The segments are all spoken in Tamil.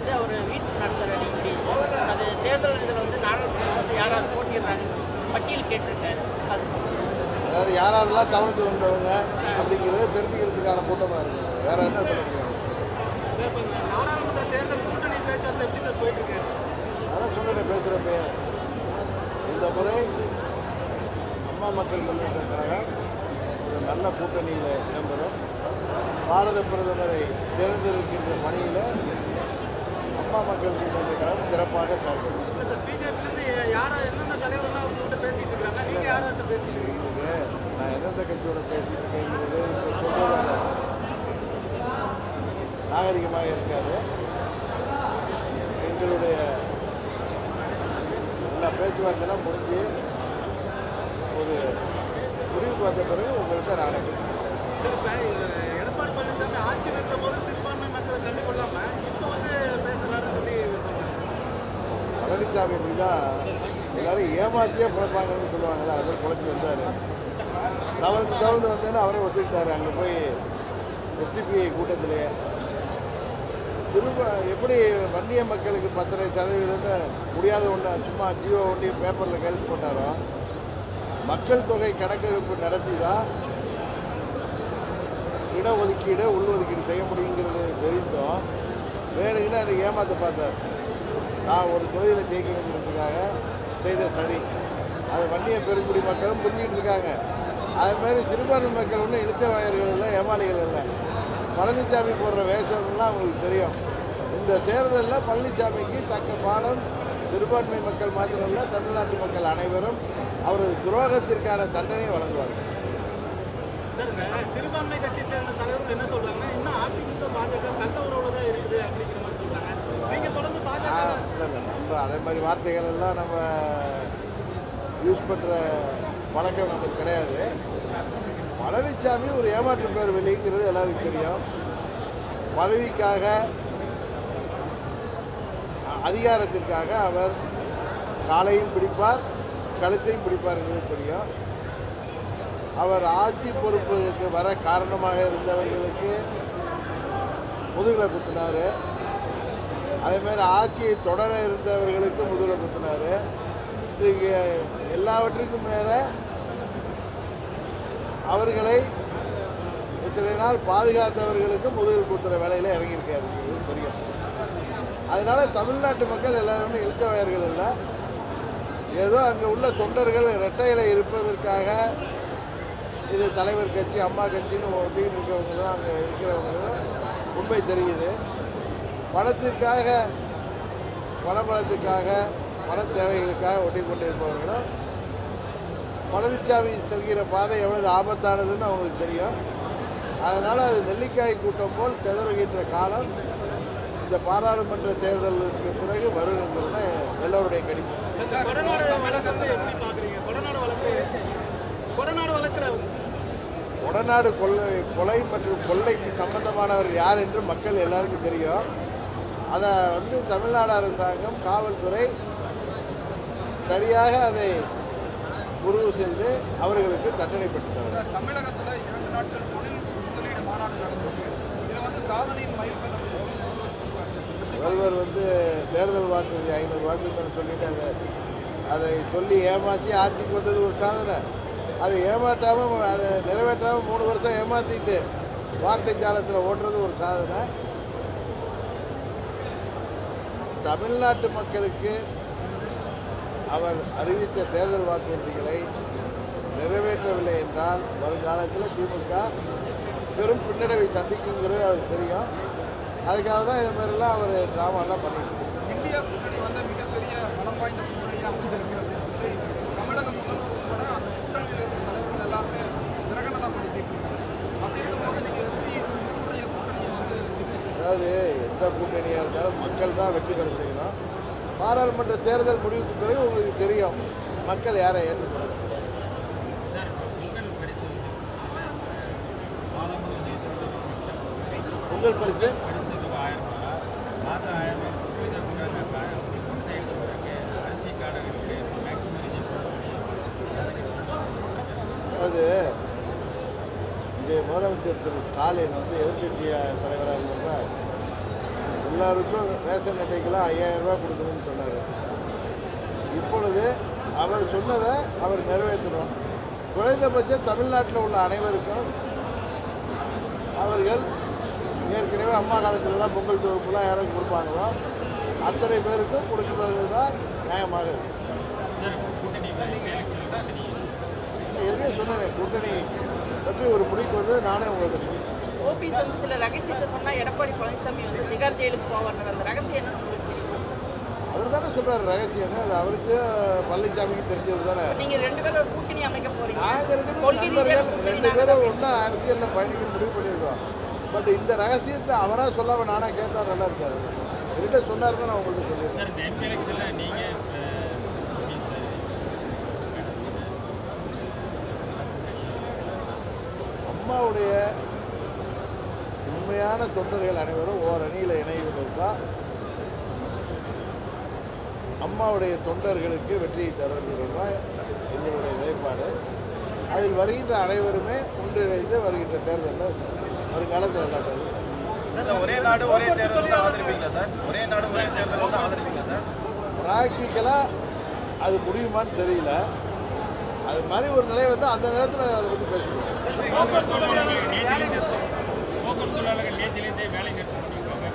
வந்து அவர் வீட்டில் நடத்துகிற நிகழ்ச்சி அது தேர்தல் இதில் வந்து நாடாளுமன்றம் வந்து யாராவது போட்டிடுறாங்க பட்டியல் கேட்டிருக்காரு அது அதாவது யார் யாரெல்லாம் தவழ்ந்து வந்தவங்க அப்படிங்கிறத தெரிஞ்சுக்கிறதுக்கான கூட்டமாக இருக்குது வேற என்ன சொல்ல முடியும் இப்போ இந்த நாடாளுமன்ற தேர்தல் கூட்டணி பேச்சுவார்த்தை எப்படி சார் போயிட்டு இருக்கு அதான் சொன்னேன் பேசுகிறப்ப இந்த முறை அம்மா மக்கள் முன்னேற்ற கழகம் ஒரு நல்ல கூட்டணியில் இடம்பெறும் பாரத பிரதமரை தேர்ந்தெடுக்கின்ற பணியில் அம்மா மக்கள் முன்னேற்ற கழகம் சிறப்பாக செயல்படும் இல்லை சார் பிஜேபிலேருந்து யாரோ எந்தெந்த தலைவர்கள்லாம் அவங்ககிட்ட பேசிட்டு இருக்காங்க நீங்கள் யார்கிட்ட பேசிட்டு இருக்கீங்க இதுக்கு நான் எந்தெந்த கட்சியோட பேசிட்டு இருக்கேங்கிறது இப்போ சொல்றது நாகரிகமாக இருக்காது எங்களுடைய எல்லா பேச்சுவார்த்தைலாம் முடிஞ்சு ஒரு முடிவுக்கு வந்த பிறகு உங்கள்கிட்ட நான் அடைக்கிறேன் சார் இப்போ எடப்பாடி பழனிசாமி ஆட்சியில் இருந்த போது சிறுபான்மை மக்களை கண்டு கொள்ளாமல் இப்போ வந்து பேசுகிறாரு சொல்லி சொல்றாங்க. பழனிசாமி இப்படி தான் எல்லாரும் ஏமாத்தியே பிழைப்பாங்கன்னு சொல்லுவாங்கல்ல அது பிழைச்சி வந்தார் தவழ்ந்து தவழ்ந்து வந்தேன்னு அவரே ஒத்துக்கிட்டாரு அங்கே போய் எஸ்டிபிஐ கூட்டத்திலேயே சிறுப எப்படி வன்னிய மக்களுக்கு பத்தரை சதவீதம்னு முடியாத ஒன்று சும்மா ஜியோ ஒண்டி பேப்பரில் கையெழுத்து போட்டாரோ மக்கள் தொகை கணக்கெடுப்பு நடத்தி தான் இடஒதுக்கீடு உள்ஒதுக்கீடு செய்ய முடியுங்கிறது தெரிந்தும் வேணுங்கன்னா எனக்கு ஏமாத்த பார்த்தார் நான் ஒரு தொகுதியில் ஜெயிக்கணுங்கிறதுக்காக செய்த சரி அது வன்னிய பெருங்குடி மக்களும் புரிஞ்சுக்கிட்டு இருக்காங்க அதே மாதிரி சிறுபான்மை மக்கள் ஒன்றும் இழுத்த வாயர்கள் இல்லை ஏமாளிகள் இல்லை பழனிசாமி போடுற வேஷம்லாம் அவங்களுக்கு தெரியும் இந்த தேர்தலில் பழனிசாமிக்கு தக்க பாடம் சிறுபான்மை மக்கள் மாத்திரமல்ல தமிழ்நாட்டு மக்கள் அனைவரும் அவரது துரோகத்திற்கான தண்டனை வழங்குவார்கள் சார் இந்த சிறுபான்மை கட்சியை சேர்ந்த தலைவர்கள் என்ன சொல்றாங்க இன்னும் அதிமுக பாஜக கள்ள உறவுல தான் இருக்குது அப்படிங்கிற மாதிரி சொல்றாங்க நீங்க தொடர்ந்து பாஜக இல்லை இல்லை நம்ம அதே மாதிரி வார்த்தைகள் எல்லாம் நம்ம யூஸ் பண்ணுற பழக்கம் நமக்கு கிடையாது பழனிசாமி ஒரு ஏமாற்று பேர் வெளிங்கிறது எல்லாருக்கும் தெரியும் பதவிக்காக அ- அதிகாரத்திற்காக அவர் காலையும் பிடிப்பார் கழுத்தையும் பிடிப்பாருங்கிறது தெரியும் அவர் ஆட்சி பொறுப்புக்கு வர காரணமாக இருந்தவர்களுக்கு முதுகில் குத்தினார் அதே மாதிரி ஆட்சியை தொடர இருந்தவர்களுக்கு முதுகில் குத்தினார் இன்றைக்கு எல்லாவற்றுக்கும் மேலே அவர்களை இத்தனை நாள் பாதுகாத்தவர்களுக்கு முதுகில் குத்துற வேலையில் இறங்கியிருக்காரு இது தெரியும் அதனால தமிழ்நாட்டு மக்கள் எல்லாருமே இழுச்சவாயர்கள் இல்லை ஏதோ அங்கே உள்ள தொண்டர்கள் ரெட்டையில இருப்பதற்காக இது தலைவர் கட்சி அம்மா கட்சின்னு ஒட்டிக்கிட்டு இருக்கிறவங்க தான் அங்கே இருக்கிறவங்க உண்மை தெரியுது பணத்திற்காக பணபலத்துக்காக பண தேவைகளுக்காக ஒட்டி கொண்டு இருப்பவர்களும் பழனிசாமி செல்கிற பாதை எவ்வளவு ஆபத்தானதுன்னு அவங்களுக்கு தெரியும் அதனால் அது நெல்லிக்காய் கூட்டம் போல் சிதறுகின்ற காலம் இந்த பாராளுமன்ற தேர்தலுக்கு பிறகு வரும் என்பது எல்லோருடைய கணிப்பு இந்த கொடநாடு வழக்கு வந்து எப்படி பாக்குறீங்க கொடநாடு வழக்கு கொடநாடு வழக்குல உடநாடு கொள்ளை கொலை மற்றும் கொள்ளைக்கு சம்பந்தமானவர் யார் என்று மக்கள் எல்லாருக்கும் தெரியும் அதை வந்து தமிழ்நாடு அரசாங்கம் காவல்துறை சரியாக அதை உருவு செய்து அவர்களுக்கு தண்டனை பெற்று தரும் சார் தமிழகத்துல இரண்டு நாட்கள் தொழில் முதலீடு மாநாடு நடந்திருக்கு இது வந்து சாதனையின் மைல்கல் அப்படின்னு சொல்லி முதல்வர் சொல்றாரு முதல்வர் வந்து தேர்தல் வாக்குறுதி ஐநூறு வாக்குறுதி சொல்லிட்டு அதை அதை சொல்லி ஏமாற்றி ஆட்சிக்கு வந்தது ஒரு சாதனை அதை ஏமாற்றாமல் அதை நிறைவேற்றாமல் மூணு வருஷம் ஏமாற்றிட்டு வார்த்தை ஜாலத்தில் ஓட்டுறது ஒரு சாதனை தமிழ்நாட்டு மக்களுக்கு அவர் அறிவித்த தேர்தல் வாக்குறுதிகளை நிறைவேற்றவில்லை என்றால் வருங்காலத்தில் திமுக பெரும் பின்னடைவை சந்திக்குங்கிறது அவருக்கு தெரியும் அதுக்காக தான் இது மாதிரிலாம் அவர் ட்ராமாலாம் பண்ணிட்டு இருக்காரு. இந்தியா கூட்டணி வந்து மிகப்பெரிய பலம் வாய்ந்த கூட்டணியாக அமைஞ்சிருக்கு அப்படின்னு சொல்லி தமிழக முதல்வர் உட்பட அந்த கூட்டணியில் இருக்கிற தலைவர்கள் எல்லாருமே பிரகடனப்படுத்திட்டு இருக்காங்க அப்படி இருக்கும்போது நீங்க எப்படி உங்களுடைய கூட்டணியை வந்து அதாவது எந்த கூட்டணியாக இருந்தாலும் மக்கள் தான் வெற்றி பெற செய்யணும் பாராளுமன்ற தேர்தல் முடிவுக்கு பிறகு உங்களுக்கு தெரியும் மக்கள் யாரை ஏற்றுக்கணும் உங்கள் பரிசு அதாவது இங்கே முதலமைச்சர் திரு ஸ்டாலின் வந்து எதிர்க்கட்சி தலைவராக இருந்தப்ப எல்லாருக்கும் ரேஷன் அட்டைக்கெல்லாம் ஐயாயிரம் ரூபாய் கொடுக்கணும்னு சொன்னார் இப்பொழுது அவர் சொன்னதை அவர் நிறைவேற்றணும் குறைந்தபட்சம் தமிழ்நாட்டில் உள்ள அனைவருக்கும் அவர்கள் ஏற்கனவே அம்மா காலத்துலலாம் பொங்கல் தொகுப்புலாம் யாரும் கொடுப்பாங்களோ அத்தனை பேருக்கும் கொடுக்கிறது தான் நியாயமாக இருக்கு ஏற்கனவே சொன்னேன் கூட்டணி பற்றி ஒரு முடிவுக்கு வந்து நானே உங்கள்கிட்ட சொன்னேன் ஓபிஎஸ் வந்து சில ரகசியத்தை சொன்னா எடப்பாடி பழனிசாமி வந்து திகார் ஜெயிலுக்கு போவார் அந்த ரகசியம் என்னன்னு உங்களுக்கு தெரியுமா அவர் தானே சொல்றாரு ரகசியம்னு அது அவருக்கு பழனிசாமிக்கு தெரிஞ்சது தானே நீங்க ரெண்டு பேரும் ஒரு கூட்டணி அமைக்க போறீங்க நாங்கள் ரெண்டு பேரும் கொள்கை ரீதியாக நண்பர்கள் கூட்டணி ரெண்டு நாங்க பேரும் தான் ஒன்றா அரசியலில் பயணிக்க முடிவு பண்ணியிருக்கோம் பட் இந்த ரகசியத்தை அவராக சொல்லாம நானே கேட்டால் நல்லா இருக்காது என்கிட்ட சொன்னாருன்னு நான் உங்களுக்கு சொல்லியிருக்கேன் சார் இந்த எம்பி எலெக்ஷனில் நீங்கள் அம்மாவுடைய உண்மையான தொண்டர்கள் அனைவரும் ஓர் அணியில் இணைவது தான் அம்மாவுடைய தொண்டர்களுக்கு வெற்றியை தருவது தான் எங்களுடைய நிலைப்பாடு அதில் வருகின்ற அனைவருமே ஒன்றிணைந்து வருகின்ற தேர்தலில் வருங்காலத்தில் நல்லா தருவோம் சார் ஒரே நாடு ஒரே தேர்தல் வந்து ஆதரிப்பீங்களா சார் ஒரே நாடு ஒரே தேர்தல் வந்து ஆதரிப்பீங்களா சார் ப்ராக்டிக்கலாக அது முடியுமான்னு தெரியல அது மாதிரி ஒரு நிலை வந்து அந்த நேரத்தில் அதை பற்றி பேசிக்கணும் போக்குவரத்து தொழிலாளர்கள் நேற்றிலேருந்தே வேலை நிறுத்தம் பண்ணியிருக்காங்க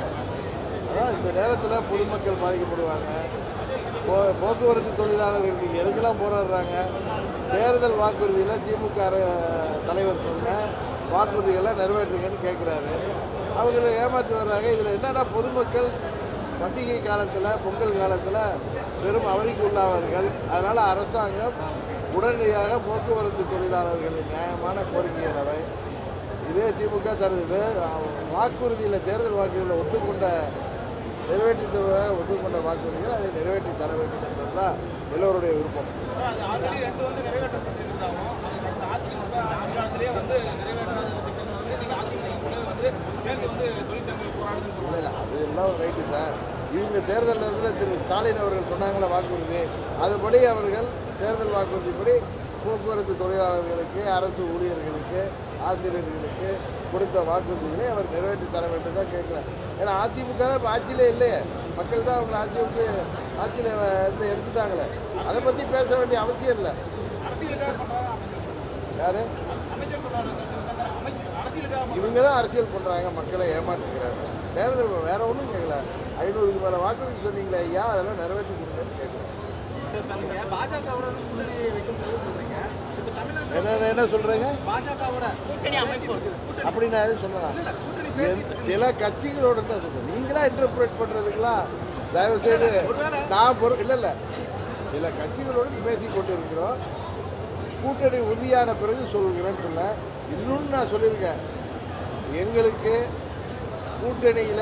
அதான் இந்த நேரத்தில் பொதுமக்கள் பாதிக்கப்படுவாங்க போ போக்குவரத்து தொழிலாளர்களுக்கு எதுக்கெல்லாம் போராடுறாங்க தேர்தல் வாக்குறுதியில் திமுக அர- தலைவர் சொன்ன வாக்குறுதிகளை நிறைவேற்றுங்கன்னு கேட்குறாரு அவங்களை ஏமாற்றி வர்றாங்க இதில் என்னன்னா பொதுமக்கள் பண்டிகை காலத்தில் பொங்கல் காலத்தில் பெரும் அவதிக்கு உள்ளாவார்கள் அதனால் அரசாங்கம் உடனடியாக போக்குவரத்து தொழிலாளர்களின் நியாயமான கோரிக்கையினரை இதே திமுக தனது வே வாக்குறுதியில் தேர்தல் வாக்குறுதியில் ஒத்துக்கொண்ட நிறைவேற்றி தருவதாக ஒத்துக்கொண்ட வாக்குறுதிகள் அதை நிறைவேற்றி தர வேண்டும் என்பது தான் எல்லோருடைய விருப்பம் அது ஆல்ரெடி ரெண்டு வந்து நிறைவேற்றப்பட்டிருந்தாலும் அது கடந்த அதிமுக ஆட்சி காலத்திலேயே வந்து நிறைவேற்றாத திட்டங்கள் வந்து நீங்க அதிமுக கூட வந்து சேர்ந்து வந்து தொழிற்சங்கங்கள் போராடுதுன்னு சொல்லுவாங்க இல்லை இல்லை அது எல்லாம் ரைட்டு சார் இவங்க தேர்தல் நேரத்தில் திரு ஸ்டாலின் அவர்கள் சொன்னாங்களே வாக்குறுதி அதுபடி அவர்கள் தேர்தல் வாக்குறுதிப்படி போக்குவரத்து தொழிலாளர்களுக்கு அரசு ஊழியர்களுக்கு ஆசிரியர்களுக்கு கொடுத்த வாக்குறுதிகளை அவர் நிறைவேற்றி தர வேண்டும் தான் கேட்குறேன் ஏன்னா அதிமுக தான் இப்போ ஆட்சியிலே இல்லையே மக்கள் தான் அவங்க ஆட்சி விட்டு ஆட்சியில் இருந்து எடுத்துட்டாங்களே அதை பற்றி பேச வேண்டிய அவசியம் இல்லை அரசியலுக்காக பண்றாங்க யார் அமைச்சர் சொல்றாரு சங்கர் அமைச்சர் அரசியலுக்காக இவங்க தான் அரசியல் பண்ணுறாங்க மக்களை ஏமாற்றுக்கிறாங்க தேர்தல் வேற ஒன்றும் கேட்கல ஐநூறுக்கு மேலே வாக்குறுதி சொன்னீங்களே ஐயா அதெல்லாம் நிறைவேற்றி கொடுங்கன்னு கேட்குறேன் சார் நீங்க பாஜகவோட வந்து கூட்டணி வைக்கும்போது சொல்றீங்க இப்போ தமிழகத்தில் என்ன என்ன சொல்கிறீங்க பாஜகவோட கூட்டணி அமைப்போம் அப்படி நான் எதுவும் சொன்னேன் இல்ல கூட்டணி எந்த- பேசிட்டு சில கட்சிகளோட தான் சொல்றேன் நீங்களா இன்டர்பிரேட் பண்றதுக்கெல்லாம் தயவு செய்து ஒருவேளை- நான் பொறு இல்லை இல்லை சில கட்சிகளோடு பேசி கொண்டு இருக்கிறோம் கூட்டணி உறுதியான பிறகு சொல்கிறேன்னு சொல்ல இன்னொன்று நான் சொல்லியிருக்கேன் எங்களுக்கு கூட்டணியில்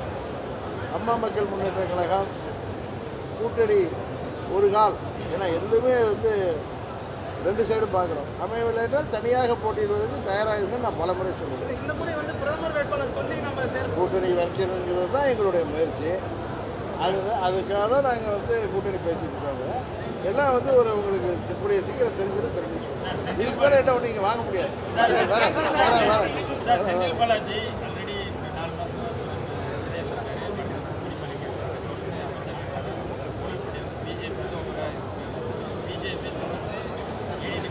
அம்மா மக்கள் முன்னேற்ற கழகம் கூட்டணி ஒரு கால் ஏன்னா எதுவுமே வந்து ரெண்டு சைடும் பார்க்குறோம் அமையவில்லை என்றால் தனியாக போட்டியிடுவதற்கு தயாராக இருக்குன்னு நான் பல முறை சொல்லுவேன் இந்த முறை வந்து பிரதமர் வேட்பாளர் சொல்லி நம்ம தேர்தல் கூட்டணி வைக்கணுங்கிறது தான் எங்களுடைய முயற்சி அது அதுக்காக தான் நாங்கள் வந்து கூட்டணி பேசிட்டு இருக்கோங்க எல்லாம் வந்து ஒரு உங்களுக்கு இப்படிய சீக்கிரம் தெரிஞ்சிடும் தெரிஞ்சு சொல்லுங்கள் இதுக்கு மேலே என்ன நீங்கள் வாங்க முடியாது சரி, வரேன் வரேன் வரேன் சார் வரேன் செந்தில் வரேன் பாலாஜி ஆல்ரெடி நாலு மாதம் பிஜேபி பிஜேபி ஏடி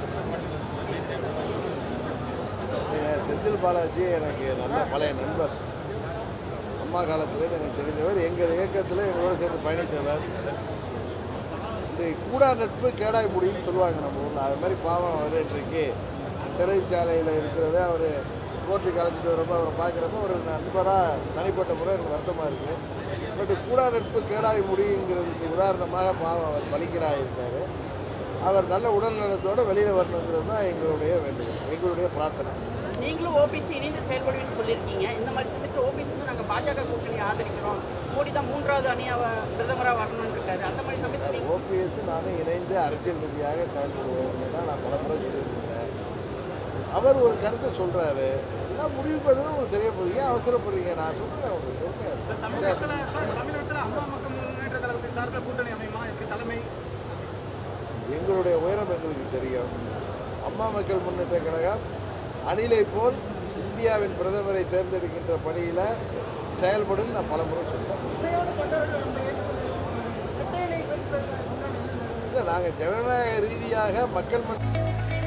நீங்க செந்தில் பாலாஜி எனக்கு நல்ல பழைய நண்பர் அம்மா காலத்தில் எனக்கு தெரிந்தவர் எங்கள் இயக்கத்தில் எங்களோட சேர்ந்து பயணித்தவர் இன்றைக்கு கூடா நட்பு கேடாய் முடியும்னு சொல்லுவாங்க நம்ம ஊரில் அது மாதிரி பாவம் அவர் இன்றைக்கு சிறைச்சாலையில் இருக்கிறத அவர் கோர்ட்டுக்கு அழைச்சிட்டு வரப்போ அவரை பார்க்குறப்ப ஒரு நண்பராக தனிப்பட்ட முறை எனக்கு வருத்தமாக இருக்குது பட் கூடா நட்பு கேடாய் முடியுங்கிறதுக்கு உதாரணமாக பாவம் அவர் பலிக்கடாக இருக்கார் அவர் நல்ல உடல் நலத்தோடு வெளியில் வரணுங்கிறது தான் எங்களுடைய வேண்டுகோள் எங்களுடைய பிரார்த்தனை நீங்களும் ஓபிசி இணைந்து செயல்படுவீங்கன்னு சொல்லியிருக்கீங்க இந்த மாதிரி சமயத்தில் ஓபிசி வந்து நாங்கள் பாஜக கூட்டணி ஆதரிக்கிறோம் மோடி தான் மூன்றாவது அணியாக பிரதமராக வரணும்னு இருக்காரு அந்த மாதிரி சமயத்தில் நீங்க ஓபிஎஸ் நானும் இணைந்து அரசியல் ரீதியாக செயல்படுவோம் தான் நான் பல முறை சொல்லியிருக்கேன் அவர் ஒரு கருத்தை சொல்கிறாரு எல்லாம் முடிவு பண்ணி உங்களுக்கு தெரிய போகுது ஏன் அவசரப்படுறீங்க நான் சொல்கிறேன் உங்களுக்கு சார், சொல்றேன். தமிழகத்துல சார், தமிழகத்துல அம்மா மக்கள் முன்னேற்ற கழகத்தின் சார்பில் கூட்டணி அமையுமா எப்படி தலைமை எங்களுடைய உயரம் எங்களுக்கு தெரியும் அம்மா மக்கள் முன்னேற்ற கழகம் அணிலை போல் இந்திய இந்தியாவின் பிரதமரை தேர்ந்தெடுக்கின்ற பணியில் செயல்படும் நான் பலமுறை சொல்றேன் இல்லை நாங்கள் ஜனநாயக ரீதியாக மக்கள் மன்ற